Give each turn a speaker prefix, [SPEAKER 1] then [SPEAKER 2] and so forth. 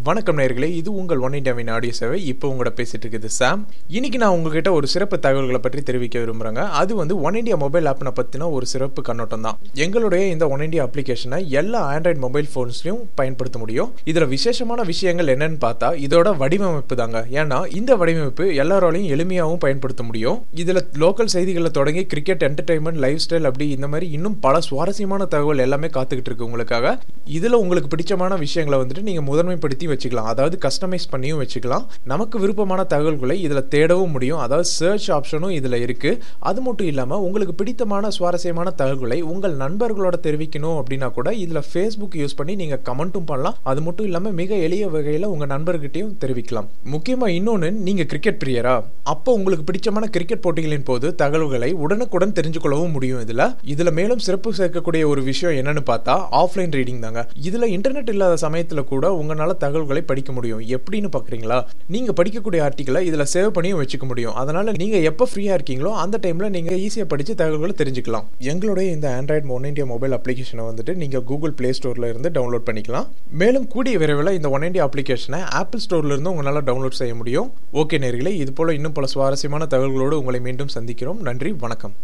[SPEAKER 1] வணக்கம் நேர்களே இது உங்கள் ஒன் இண்டியாவின் ஆடியோ சேவை இப்போ உங்களோட பேசிட்டு இருக்குது சாம் இன்னைக்கு நான் உங்ககிட்ட ஒரு சிறப்பு தகவல்களை பற்றி தெரிவிக்க விரும்புகிறேங்க அது வந்து ஒன் இண்டியா மொபைல் ஆப்னை பற்றின ஒரு சிறப்பு கண்ணோட்டம் தான் எங்களுடைய இந்த ஒன் இண்டியா அப்ளிகேஷனை எல்லா ஆண்ட்ராய்டு மொபைல் ஃபோன்ஸ்லையும் பயன்படுத்த முடியும் இதில் விசேஷமான விஷயங்கள் என்னன்னு பார்த்தா இதோட வடிவமைப்பு தாங்க ஏன்னா இந்த வடிவமைப்பு எல்லாராலையும் எளிமையாகவும் பயன்படுத்த முடியும் இதில் லோக்கல் செய்திகளை தொடங்கி கிரிக்கெட் என்டர்டைன்மெண்ட் லைஃப் ஸ்டைல் அப்படி இந்த மாதிரி இன்னும் பல சுவாரஸ்யமான தகவல் எல்லாமே காத்துக்கிட்டு இருக்கு உங்களுக்காக இதில் உங்களுக்கு பிடிச்சமான விஷயங்களை வந்துட்டு நீங்கள் முதன்மைப்படுத்தி வச்சுக்கலாம் அதாவது கஸ்டமைஸ் பண்ணியும் வச்சுக்கலாம் நமக்கு விருப்பமான தகவல்களை இதில் தேடவும் முடியும் அதாவது சர்ச் ஆப்ஷனும் இதில் இருக்குது அது மட்டும் இல்லாமல் உங்களுக்கு பிடித்தமான சுவாரஸ்யமான தகவல்களை உங்கள் நண்பர்களோட தெரிவிக்கணும் அப்படின்னா கூட இதில் ஃபேஸ்புக் யூஸ் பண்ணி நீங்கள் கமெண்ட்டும் பண்ணலாம் அது மட்டும் இல்லாமல் மிக எளிய வகையில் உங்கள் நண்பர்கிட்டையும் தெரிவிக்கலாம் முக்கியமாக இன்னொன்று நீங்கள் கிரிக்கெட் பிரியரா அப்போ உங்களுக்கு பிடிச்சமான கிரிக்கெட் போட்டிகளின் போது தகவல்களை உடனுக்குடன் தெரிஞ்சு கொள்ளவும் முடியும் இதில் இதில் மேலும் சிறப்பு சேர்க்கக்கூடிய ஒரு விஷயம் என்னன்னு பார்த்தா ஆஃப்லைன் ரீடிங் தாங்க இதில் இன்டர்நெட் இல்லாத சமயத்தில் கூட உங்களால் தகவல்களை படிக்க முடியும் எப்படின்னு பார்க்குறீங்களா நீங்கள் படிக்கக்கூடிய ஆர்டிக்கலை இதில் சேவ் பண்ணியும் வச்சுக்க முடியும் அதனால் நீங்கள் எப்போ ஃப்ரீயாக இருக்கீங்களோ அந்த டைமில் நீங்கள் ஈஸியாக படித்து தகவல்களை தெரிஞ்சுக்கலாம் எங்களுடைய இந்த ஆண்ட்ராய்டு ஒன் இண்டியா மொபைல் அப்ளிகேஷனை வந்துட்டு நீங்கள் கூகுள் ப்ளே ஸ்டோரில் இருந்து டவுன்லோட் பண்ணிக்கலாம் மேலும் கூடிய விரைவில் இந்த ஒன் இண்டியா அப்ளிகேஷனை ஆப்பிள் ஸ்டோர்ல இருந்து உங்களால் டவுன்லோட் செய்ய முடியும் ஓகே நேர்களே இது போல இன்னும் பல சுவாரஸ்யமான தகவல்களோடு உங்களை மீண்டும் சந்திக்கிறோம் நன்றி வணக்கம்